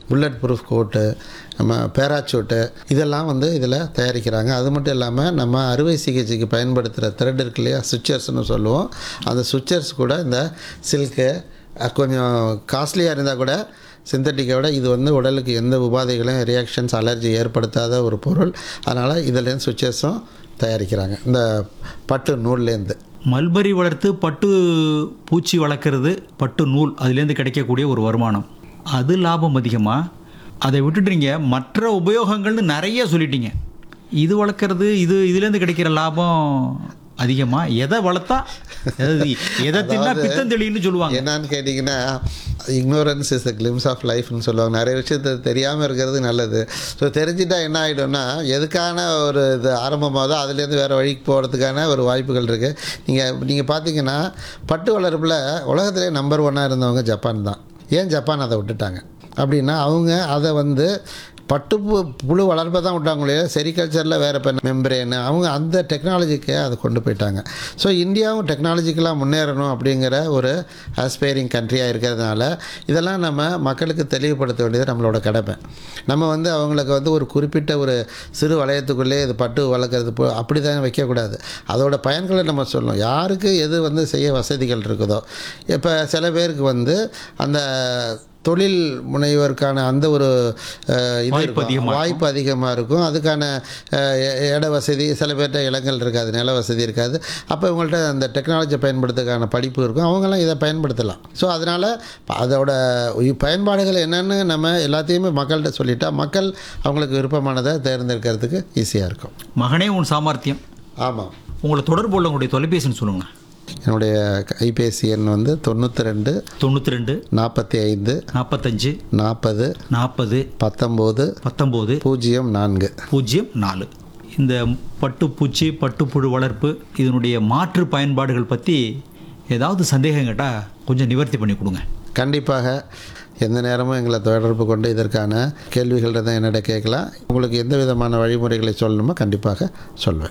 Bullet proof கோட்டு நம்ம பேராச்சூட்டு இதெல்லாம் வந்து இதில் தயாரிக்கிறாங்க அது மட்டும் இல்லாமல் நம்ம அறுவை சிகிச்சைக்கு பயன்படுத்துகிற த்ரெட் இருக்கு இல்லையா சுவிச்சர்ஸ்னு சொல்லுவோம் அந்த சுவிச்சர்ஸ் கூட இந்த சில்க்கு கொஞ்சம் காஸ்ட்லியாக இருந்தால் கூட சிந்தட்டிக்கை விட இது வந்து உடலுக்கு எந்த உபாதைகளையும் ரியாக்ஷன்ஸ் அலர்ஜி ஏற்படுத்தாத ஒரு பொருள் அதனால் இதுலேருந்து சுவிச்சர்ஸும் தயாரிக்கிறாங்க இந்த பட்டு நூல்லேருந்து மல்பரி வளர்த்து பட்டு பூச்சி வளர்க்குறது பட்டு நூல் அதுலேருந்து கிடைக்கக்கூடிய ஒரு வருமானம் அது லாபம் அதிகமாக அதை விட்டுட்டுறீங்க மற்ற உபயோகங்கள்னு நிறைய சொல்லிட்டீங்க இது வளர்க்குறது இது இதுலேருந்து கிடைக்கிற லாபம் அதிகமாக எதை வளர்த்தா அதாவது எதை தின்னா பித்தம் தெளின்னு சொல்லுவாங்க என்னன்னு கேட்டிங்கன்னா ignorance is the glimpse of லைஃப்னு சொல்லுவாங்க நிறைய விஷயத்த தெரியாமல் இருக்கிறது நல்லது ஸோ தெரிஞ்சிட்டா என்ன ஆகிடும்னா எதுக்கான ஒரு இது ஆரம்பமாவதோ அதுலேருந்து வேறு வழிக்கு போகிறதுக்கான ஒரு வாய்ப்புகள் இருக்குது நீங்கள் நீங்கள் பார்த்தீங்கன்னா பட்டு வளர்ப்பில் உலகத்திலே நம்பர் ஒன்னாக இருந்தவங்க ஜப்பான் தான் ஏன் ஜப்பான் அதை விட்டுட்டாங்க அப்படின்னா அவங்க அதை வந்து பட்டு பு புழு வளர்ப்பை தான் விட்டாங்களே செரிகல்ச்சரில் வேறு இப்போ மெம்பரேன் அவங்க அந்த டெக்னாலஜிக்கு அதை கொண்டு போயிட்டாங்க ஸோ இந்தியாவும் டெக்னாலஜிக்கலாக முன்னேறணும் அப்படிங்கிற ஒரு ஆஸ்பைரிங் கண்ட்ரியாக இருக்கிறதுனால இதெல்லாம் நம்ம மக்களுக்கு தெளிவுபடுத்த வேண்டியது நம்மளோட கடமை நம்ம வந்து அவங்களுக்கு வந்து ஒரு குறிப்பிட்ட ஒரு சிறு வளையத்துக்குள்ளே இது பட்டு வளர்க்குறது போ அப்படி தான் வைக்கக்கூடாது அதோட பயன்களை நம்ம சொல்லணும் யாருக்கு எது வந்து செய்ய வசதிகள் இருக்குதோ இப்போ சில பேருக்கு வந்து அந்த தொழில் முனைவோருக்கான அந்த ஒரு அஹ், இது வாய்ப்பு இருக்கும். அதிகமா வாய்ப்பு அதிகமாக இருக்கும் அதுக்கான அஹ், இ- இட வசதி சில பேர்கிட்ட இடங்கள் இருக்காது நில வசதி இருக்காது அப்போ இவங்கள்ட்ட அந்த டெக்னாலஜியை பயன்படுத்துறதுக்கான படிப்பு இருக்கும் அவங்கெல்லாம் இதை பயன்படுத்தலாம் ஸோ அதனால் அதோட உ- பயன்பாடுகள் என்னென்னு நம்ம எல்லாத்தையுமே மக்கள்கிட்ட சொல்லிட்டா மக்கள் அவங்களுக்கு விருப்பமானதை தேர்ந்தெடுக்கிறதுக்கு ஈஸியாக இருக்கும் மகனே உன் சாமர்த்தியம் ஆமாம் உங்களை தொடர்பு உள்ள உங்களுடைய தொலைபேசின்னு சொல்லுங்கள் என்னுடைய கைபேசி எண் வந்து தொண்ணூற்றி ரெண்டு தொண்ணூற்றி ரெண்டு நாற்பத்தி ஐந்து நாற்பத்தஞ்சு நாற்பது நாற்பது பத்தொம்போது பத்தொம்போது பூஜ்ஜியம் நான்கு பூஜ்ஜியம் நாலு இந்த பட்டுப்பூச்சி பட்டுப்புழு வளர்ப்பு இதனுடைய மாற்று பயன்பாடுகள் பற்றி ஏதாவது சந்தேகம் கேட்டால் கொஞ்சம் நிவர்த்தி பண்ணி கொடுங்க கண்டிப்பாக எந்த நேரமும் எங்களை தொடர்பு கொண்டு இதற்கான கேள்விகள் இருந்தால் என்னிட கேட்கலாம் உங்களுக்கு எந்த விதமான வழிமுறைகளை சொல்லணுமோ கண்டிப்பாக சொல்வேன்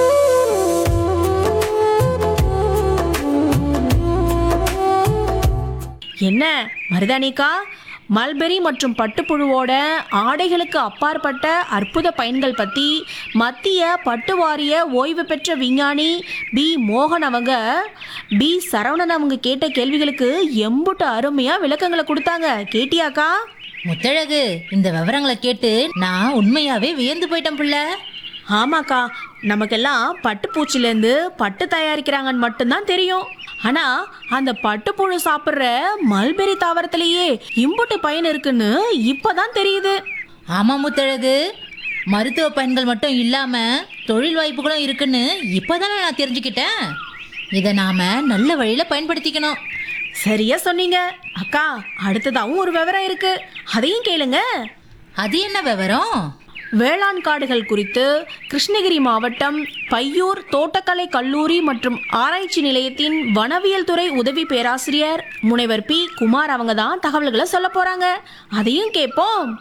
என்ன மருதானிக்கா மல்பெரி மற்றும் பட்டுப்புழுவோட ஆடைகளுக்கு அப்பாற்பட்ட அற்புத பயன்கள் பற்றி மத்திய பட்டு வாரிய ஓய்வு பெற்ற விஞ்ஞானி பி மோகன் அவங்க பி சரவணன் அவங்க கேட்ட கேள்விகளுக்கு எம்புட்டு அருமையாக விளக்கங்களை கொடுத்தாங்க கேட்டியாக்கா முத்தழகு இந்த விவரங்களை கேட்டு நான் உண்மையாவே வியந்து போயிட்டேன் புள்ள ஆமாக்கா நமக்கெல்லாம் பட்டுப்பூச்சிலேருந்து பட்டு தயாரிக்கிறாங்கன்னு மட்டும்தான் தெரியும் ஆனா அந்த பட்டுப்புழு சாப்பிட்ற மல்பெரி தாவரத்திலேயே இம்புட்டு பயன் இருக்குன்னு இப்பதான் தெரியுது ஆமா முத்தழகு மருத்துவ பயன்கள் மட்டும் இல்லாம தொழில் வாய்ப்புகளும் இருக்குன்னு இப்பதானே நான் தெரிஞ்சுக்கிட்டேன் இதை நாம நல்ல வழியில பயன்படுத்திக்கணும் சரியா சொன்னீங்க அக்கா அடுத்ததாவும் ஒரு விவரம் இருக்கு அதையும் கேளுங்க அது என்ன விவரம் வேளாண் காடுகள் குறித்து கிருஷ்ணகிரி மாவட்டம் பையூர் தோட்டக்கலை கல்லூரி மற்றும் ஆராய்ச்சி நிலையத்தின் வனவியல் துறை உதவி பேராசிரியர் முனைவர் பி குமார் அவங்க தான் தகவல்களை சொல்ல போறாங்க அதையும் கேட்போம்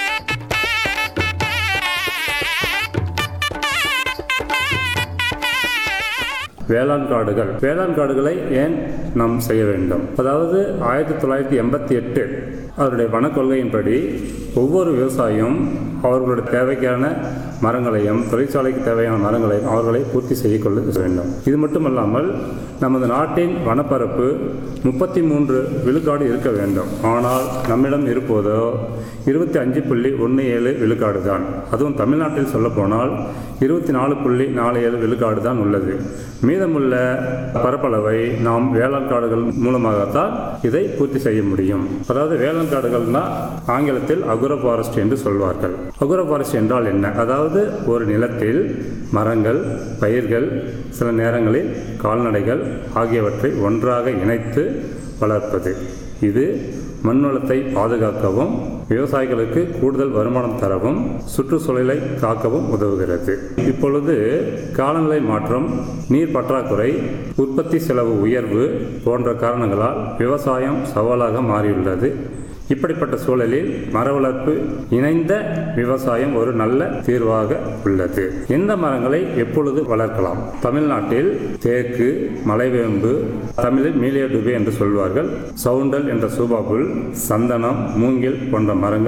வேளாண் காடுகள் வேளாண் காடுகளை ஏன் நாம் செய்ய வேண்டும் அதாவது ஆயிரத்தி தொள்ளாயிரத்தி எண்பத்தி எட்டு அவருடைய வன கொள்கையின்படி ஒவ்வொரு விவசாயியும் அவர்களுடைய தேவைக்கான மரங்களையும் தொழிற்சாலைக்கு தேவையான மரங்களையும் அவர்களை பூர்த்தி செய்து கொள்ள வேண்டும் இது மட்டுமல்லாமல் நமது நாட்டின் வனப்பரப்பு முப்பத்தி மூன்று விழுக்காடு இருக்க வேண்டும் ஆனால் நம்மிடம் இருப்பதோ இருபத்தி அஞ்சு புள்ளி ஒன்று ஏழு விழுக்காடு தான் அதுவும் தமிழ்நாட்டில் சொல்லப்போனால் இருபத்தி நாலு புள்ளி நாலு ஏழு விழுக்காடு தான் உள்ளது மீதமுள்ள பரப்பளவை நாம் வேளாண் காடுகள் மூலமாகத்தான் இதை பூர்த்தி செய்ய முடியும் அதாவது வேளாண் காடுகள்னா ஆங்கிலத்தில் அகுர ஃபாரஸ்ட் என்று சொல்வார்கள் அகுர ஃபாரஸ்ட் என்றால் என்ன அதாவது ஒரு நிலத்தில் மரங்கள் பயிர்கள் சில நேரங்களில் கால்நடைகள் ஆகியவற்றை ஒன்றாக இணைத்து வளர்ப்பது இது மண்வளத்தை பாதுகாக்கவும் விவசாயிகளுக்கு கூடுதல் வருமானம் தரவும் சுற்றுச்சூழலை காக்கவும் உதவுகிறது இப்பொழுது காலநிலை மாற்றம் நீர் பற்றாக்குறை உற்பத்தி செலவு உயர்வு போன்ற காரணங்களால் விவசாயம் சவாலாக மாறியுள்ளது இப்படிப்பட்ட சூழலில் மர வளர்ப்பு இணைந்த விவசாயம் ஒரு நல்ல தீர்வாக உள்ளது எந்த மரங்களை எப்பொழுது வளர்க்கலாம் தமிழ்நாட்டில் தேக்கு மலைவேம்பு தமிழில் மீலியடுபே என்று சொல்வார்கள் சவுண்டல் என்ற சூபாபுல் சந்தனம் மூங்கில் போன்ற மரங்கள்